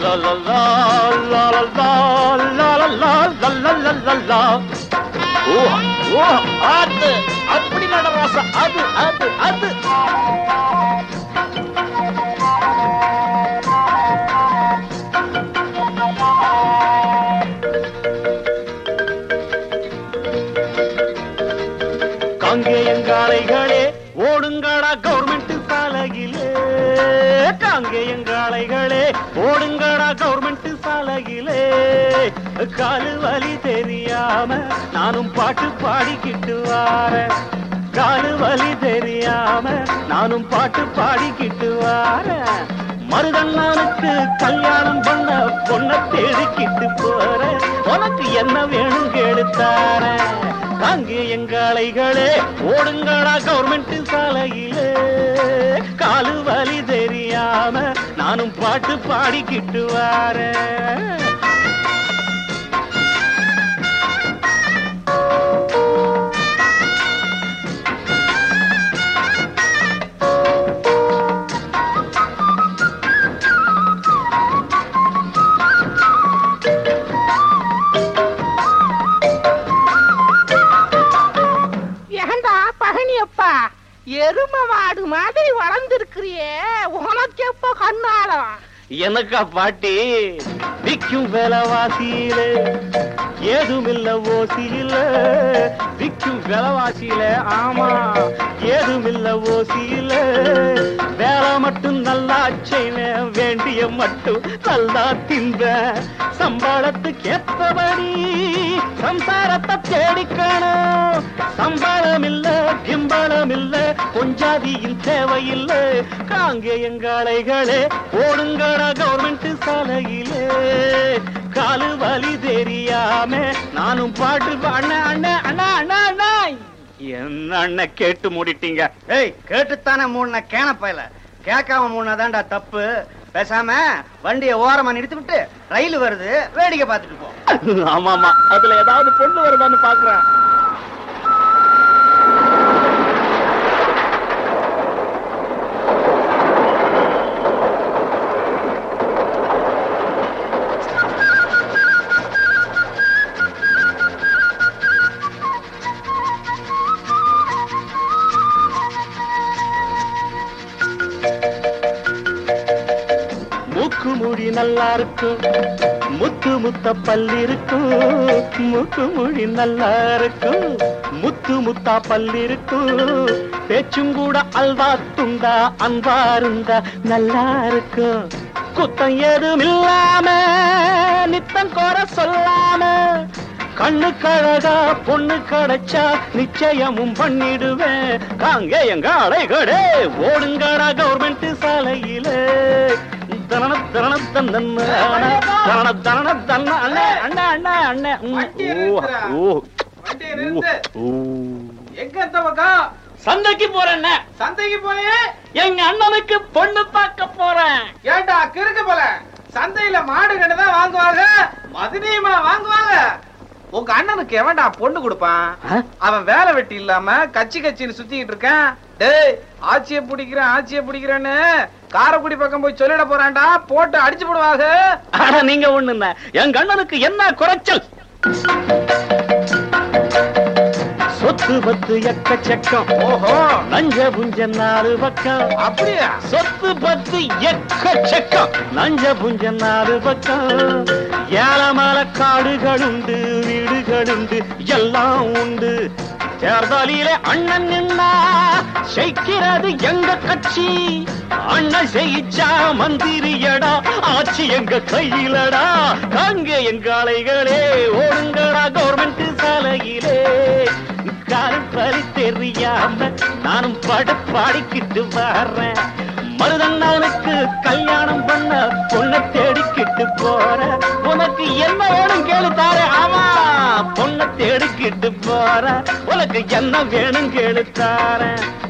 லா லா லா லா லா லா லா லா லா லா லா லா லா லா ஓ ஓ அது அப்படி நடராசா அது அது அது காங்கேயங்காளைகளே ஓடுங்கடா கவர்மெண்ட் சாலையிலே காங்கேயங்காளைகளே ஓடுங்கடா கவர்மெண்ட் சாலையிலே காலு வலி தெரியாம நானும் பாட்டு பாடிக்கிட்டு வாரேன் காலு வலி தெரியாம நானும் பாட்டு பாடிக்கிட்டு வாரேன் மருதண்ணனுக்கு கல்யாணம் பண்ண பொண்ண தேடிக்கிட்டு போறேன் உனக்கு என்ன வேணும் கேளுத்தாரேன் அங்கே எங்காளைகளே ஓடுங்கடா கவர்மெண்ட் சாலையிலே காலு வலி தெரியாம நானும் பாட்டு பாடிக்கிட்டு வாரேன் ஏண்டா பழனியப்பா எரும மாடு மாதிரி வளர்ந்துருக்கிறியே உனக்கு எப்ப கண்ணாலம் எனக்கா பாட்டி விக்கும் விலைவாசியில ஏதுமில்ல ஓசியில விக்கும் விலைவாசியில ஆமா ஏதுமில்ல ஓசியில வேலை மட்டும் நல்லா செய்வேன் வேண்டிய மட்டும் நல்லா தின்பேன் சம்பளத்துக்கு ஏத்தபடி சம்சாரத்தை தேடிக்கணும் சம்பளம் இல்ல கிம்பளம் இல்ல பொஞ்சாதியின் தேவையில்ல காங்கேயங்காளைகளே ஓடுங்கடா கவர்மெண்ட் சாலையிலே காலு வலி தெரியாம நானும் பாட்டு பா- அண்ணா அண்ணா அண்ணா அண்ணா அண்ணா என்ன அண்ணன் கேட்டு மூடிட்டீங்க ஏய் கேட்டுத்தானே மூணு கேன பயல கேட்காம மூணாதான்டா தப்பு பேசாம வண்டியை ஓரமா நிறுத்தி விட்டு ரயில் வருது வேடிக்கை பார்த்துட்டு போ ஆமா ஆமா அதுல ஏதாவது பொண்ணு வருதான்னு பாக்குறேன் மூக்கு மூடி நல்லா இருக்கும் முத்து முத்த பல் இருக்கும் மூக்கு மூடி நல்லா இருக்கும் முத்து முத்தா பல் இருக்கும் பேச்சும் கூட அல்வா துண்டா அன்பா இருந்தா நல்லா இருக்கும் குத்தம் ஏதும் இல்லாம நித்தம் கோர சொல்லாம கண்ணு கழகா பொண்ணு கிடைச்சா நிச்சயமும் பண்ணிடுவேன் காங்க எங்க அடைகடே ஓடுங்கடா கவர்மெண்ட் சாலையிலே தரண தரண தந்தன்ன தரண தரண தன்ன அண்ணே அண்ணே அண்ணே அண்ணே ம், வண்டியை ஓ நிறுத்துடா. ஓ வண்டியை ஓ, நிறுத்து. ஓ எங்க இந்த பக்கம் சந்தைக்கு போறேன் சந்தைக்கு போய் எங்க அண்ணனுக்கு பொண்ணு பார்க்க போறேன் ஏண்டா கிறுக்கு போல சந்தையில மாடு கண்டு தான் வாங்குவாங்க மதுரையுமா வாங்குவாங்க உங்க அண்ணனுக்கு எவன்டா பொண்ணு கொடுப்பான் ஆ? அவன் வேலை வெட்டி இல்லாம கச்சி கச்சின்னு சுத்திக்கிட்டு இருக்கான் டேய் ஆட்சியை பிடிக்கிறேன் ஆட்சியை பிடிக்கிறேன்னு காரைக்குடி பக்கம் போய் சொல்லிட போறான்டா போட்டு அடிச்சு போடுவாங்க ஆனா நீங்க ஒண்ணு என் கண்ணனுக்கு என்ன குறைச்சல் சொத்து பத்து எக்கச்சக்கம் ஓஹோ நஞ்ச புஞ்ச நாலு பக்கம் அப்படியா சொத்து பத்து எக்கச்சக்கம் நஞ்ச புஞ்ச நாலு பக்கம் ஏலமல காடுகள் உண்டு வீடுகள் உண்டு எல்லாம் உண்டு தேர்தலிலே அண்ணன் நின்னா ஜெயிக்கிறது எங்க கட்சி அண்ணன் ஜெயிச்சா மந்திரியடா ஆட்சி எங்க கையிலடா அங்க எங்க ஆலைகளே ஓடுங்கடா கவர்மெண்ட் சாலையிலே காலம் பறி தெரியாம நானும் பாடு பாடிக்கிட்டு வர்றேன் மருதண்ணனுக்கு கல்யாணம் பண்ண பொண்ணை தேடிக்கிட்டு போற உனக்கு என்ன வேணும் கேளு தாரே ஆமா பொண்ணை தேடிக்கிட்டு போற உனக்கு என்ன வேணும் கேளு தாரேன்